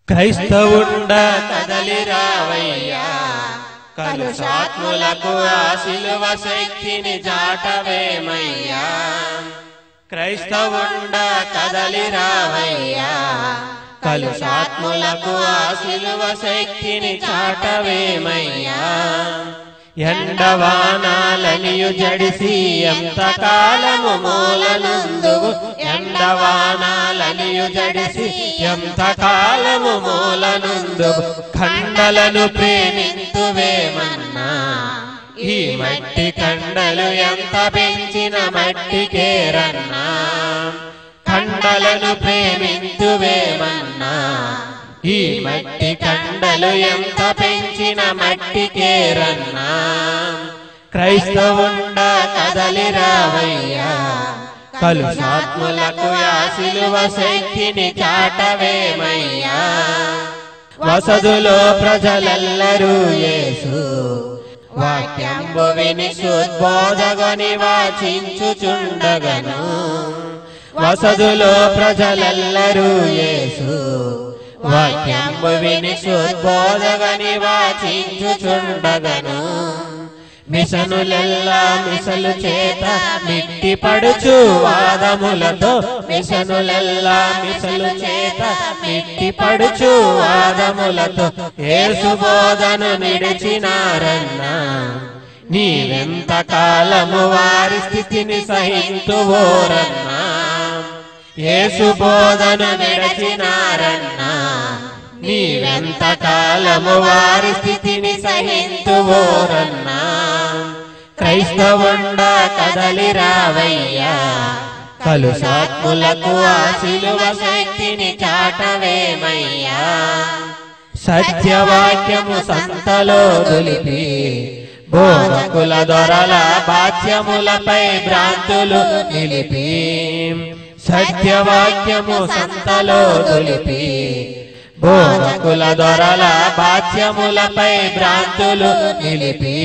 క్రైస్తవుండ కదలి రావయ్యా కలుషాత్ములకు ఆ శిలువ శక్తిని జాటవేమయ్యా క్రైస్తవుండ కదలి రావయ్యా కలుషాత్ములకు ఆ శిలువ శక్తిని చాటవేమయ్యా ఎండవానాలనియు జడిసి ఎంత కాలము మూలనందువు ఎండవానాలనియు జడిసి ఎంత కాలము మూలనందువు ఖండలను ప్రేమింతువేమన్నా ఈ మట్టి కండలు ఎంత పెంచిన మట్టికేరన్నా కండలను ప్రేమింతువేమన్నా ఈ మట్టి కండలు ఎంత పెంచిన మట్టికేరన్నా క్రైస్తవుండ కదలి రావయ్యా కలుషాత్ములకు యాసిలువ శక్తిని చాటవేమయ్యా వసదులో ప్రజలెల్లరూ యేసు వాక్యంబు విని శుద్బోధగని వాచించుచుండగను వసదులో ప్రజలెల్లరూ యేసు వాక్యంబు విని శుద్బోధగని వాచించుచుండగను మిషనులెల్లా మిసలు చేత మిట్టి పడుచు వాదములతో మిషనులెల్లా మిసలు చేత మిట్టి పడుచు వాదములతో ఏసు బోధను నిడిచినారన్నా నీవెంత కాలము వారి స్థితిని సహింతువోరన్నా ఏసు బోధను నిడచినారన్నా నీవెంత కాలము వారి స్థితిని సహింతువోరన్నా క్రైస్తవుండ కదలి రావయ్యా కలుషాత్ములకు ఆ శిలువ శక్తిని చాటవేమయ్యా సత్యవాక్యము సంతలో దులిపి బోధకుల దొరల బాధ్యములపై భ్రాంతులు నిలిపి సత్యవాక్యము సంతలో దులిపి బోధకుల దొరల బాధ్యములపై భ్రాంతులు నిలిపి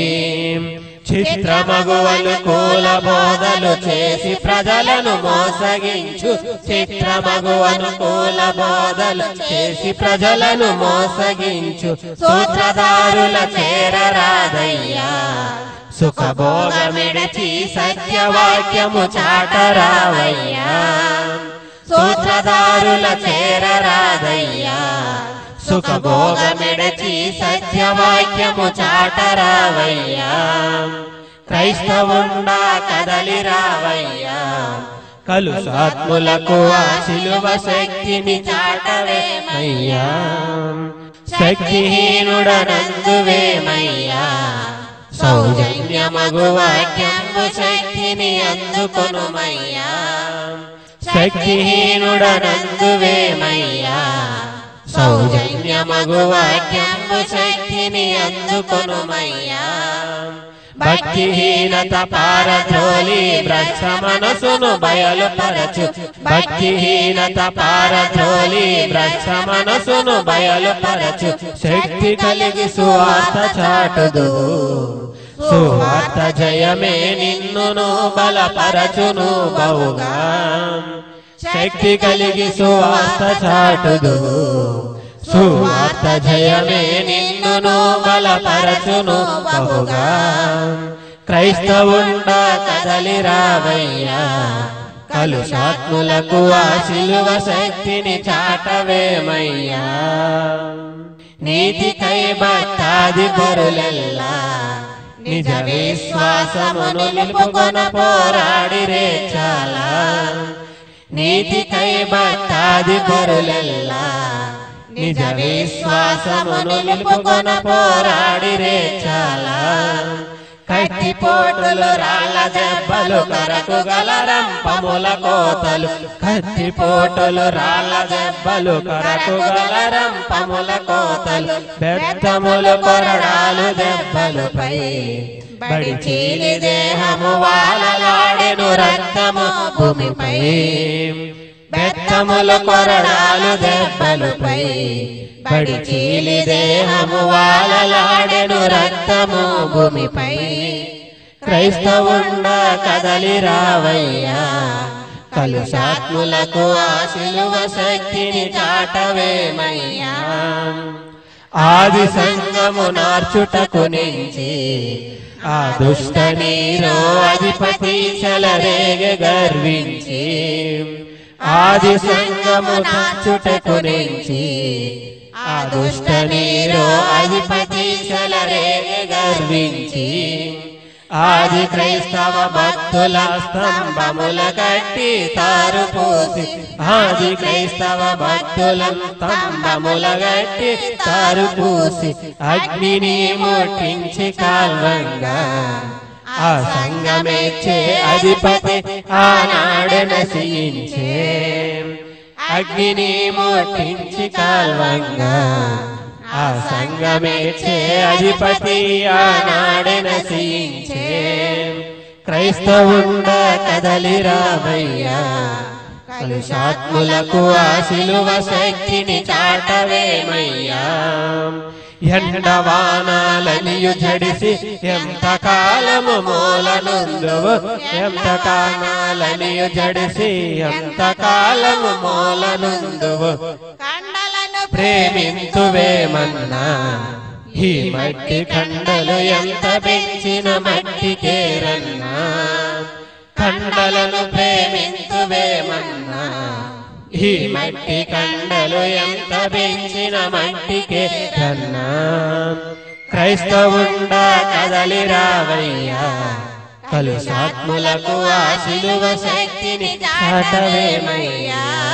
చిత్రమగువలు కూల బోధలు చేసి ప్రజలను మోసగించు చిత్రమగువను కూల బోధలు చేసి ప్రజలను మోసగించు సూత్రధారుల చేరరాదయ్యా సుఖభోగమిడిచి సత్యవాక్యము చాటరావయ్యా సూత్రధారుల చేరరాదయ్యా సుఖభోగమిడచి సత్యవాక్యము చాటరావయ్యా క్రైస్తవుండా కదలి రావయ్యా కలుషాత్ములకు ఆ శిలువ శక్తిని చాటవేమయ్యా శక్తిహీనుడనందువేమయ్యా సౌజన్యమగు వాక్యము శక్తిని అందుకొనుమయ్యా శక్తిహీనుడనందువేమయ్యా సౌజన్యమగు వాక్యము శక్తిని అందుకొనుమయ్యా భక్తిహీనత పారద్రోలి భ్రష్ట మనసును బయలుపరచు భక్తిహీనత పారద్రోలి భ్రష్ట మనసును బయలుపరచు శక్తి కలిగి సువార్త చాటుదు సువార్త జయమే నిన్నును బలపరచును బహుగా శక్తి కలిగి సువార్త చాటుదు సువార్త జయమే నిన్నును బలపరచును బహుగా క్రైస్తవుండ కదలి రావయ్యా కలుషాత్ములకు ఆ శిలువ శక్తిని చాటవేమయ్యా నీతికై భక్తాది పరులెల్లా నిజ విశ్వాసమును నిలుపుకొన పోరాడిరే చాలా నీతికై భక్తాది పరులెల్లా నిజ విశ్వాసమును నిలుపుకొన పోరాడిరే చాలా కత్తిపోటులు రాళ్ళ దెబ్బలు కరకు గల రంపముల కోతలు కత్తిపోటులు రాళ్ళ దెబ్బలు కరకు గల రంపముల కోతలు బెత్తములు కొరడాలు దెబ్బలుపై బడి చీలి దేహము వాలలాడెను రక్తము భూమిపై బెత్తములు కొరడాలు దెబ్బలుపై బడి చీలి దేహము వాలలాడెను రక్తము భూమిపై క్రైస్తవుండ కదలి రావయ్యా కలుషాత్ములకు ఆ శిలువ శక్తిని చాటవేమయ్యా ఆది సంగము నార్చుటకు నుంచి ఆ దుష్ట నీరో అధిపతి చలరేగ గర్వించి ఆది సంగము నార్చుటకు నుంచి ఆ దుష్ట నీరో అధిపతి చలరేగ గర్వించి ఆది క్రైస్తవ భక్తుల స్తంభముల కట్టి తారు పోసి ఆది క్రైస్తవ భక్తుల స్తంభముల కట్టి తారు పూసి అగ్నిని ముట్టించి కాల్వంగా ఆ సంగమేచ్చే అధిపతి ఆనాడు నశించే అగ్నిని ముట్టించి కాల్వంగా ఆ సంగమేచ్చే అధిపతి ఆనాడు నశించే క్రైస్తవుండ కదలి రావయ్యా కలుషాత్ములకు ఆ శిలువ శక్తిని చాటవేమయ్యా ఎండవానాలనియు జడిసి ఎంత కాలము మూలనుందువు ఎంత కానాలనియు జడిసి ఎంత కాలము మూలనుందువు కండలను ప్రేమింతువేమన్నా ఈ మట్టి కండలు ఎంత పెంచిన మట్టికేరన్నా కండలను ప్రేమింతువేమన్నా ఈ మట్టి కండలు ఎంత పెంచిన మట్టికే కన్నా క్రైస్తవుండ కదలి రావయ్యా కలుషాత్ములకు ఆ శిలువ శక్తిని చాటవేమయ్యా